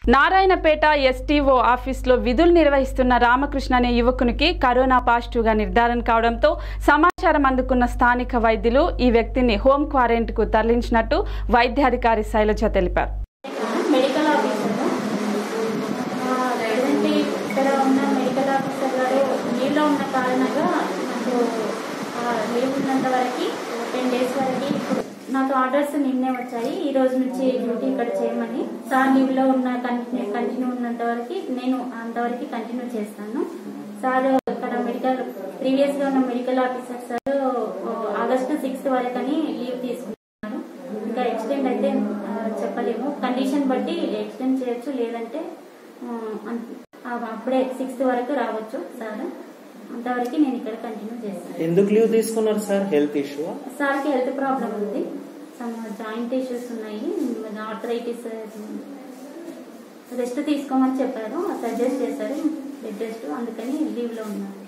Narayanpet STO ఆఫీస్లో విధులు నిర్వహిస్తున్న రామకృష్ణ అనే యువకునికి కరోనా పాజిటివ్గా నిర్ధారణ కావడంతో సమాచారం అందుకున్న స్థానిక వైద్యులు ఈ వ్యక్తిని హోం క్వారంటైన్కు తరలించినట్టు వైద్యాధికారి శైలజ తెలిపారు మెడికల్ ఆఫీసర్ ప్రజెంట్ ఇక్కడ ఉన్న మెడికల్ ఆఫీసర్ గారు లీవ్లో ఉన్న కారణంగా నాకు లీవ్ ఉన్నంత వరకు టెన్ డేస్ వరకు ఇప్పుడు నాకు ఆర్డర్స్ నిన్నే వచ్చాయి ఈ రోజు నుంచి డ్యూటీ ఇక్కడ చేయమని సార్ లీవ్లో ఉన్న కంటిన్యూ కంటిన్యూ ఉన్నంత వరకు నేను అంతవరకు కంటిన్యూ చేస్తాను సార్ ఇక్కడ మెడికల్ ప్రీవియస్గా ఉన్న medical officer sir August sixth వరకు అని లీవ్ తీసుకున్నారు ఇంకా ఎక్స్టెండ్ అయితే ఆ, చెప్పలేము కండిషన్ బట్టి ఎక్స్టెండ్ చేయొచ్చు లేదంటే ఆ, అన్- ఆ, అప్పుడే సిక్స్త్ వరకు రావచ్చు సార్ అంతవరకు నేను ఇక్కడ కంటిన్యూ చేస్తాను ఎందుకు లీవ్ తీసుకున్నారు సార్ హెల్త్ ఇష్యూ సార్కి హెల్త్ ప్రాబ్లం ఉంది సమ్ జాయింట్ ఇష్యూస్ ఉన్నాయి ఆర్థరైటిస్ రెస్ట్ తీసుకోమని చెప్పారు సజెస్ట్ చేశారు బెడ్ రెస్ట్ అందుకని లీవ్లో ఉన్నారు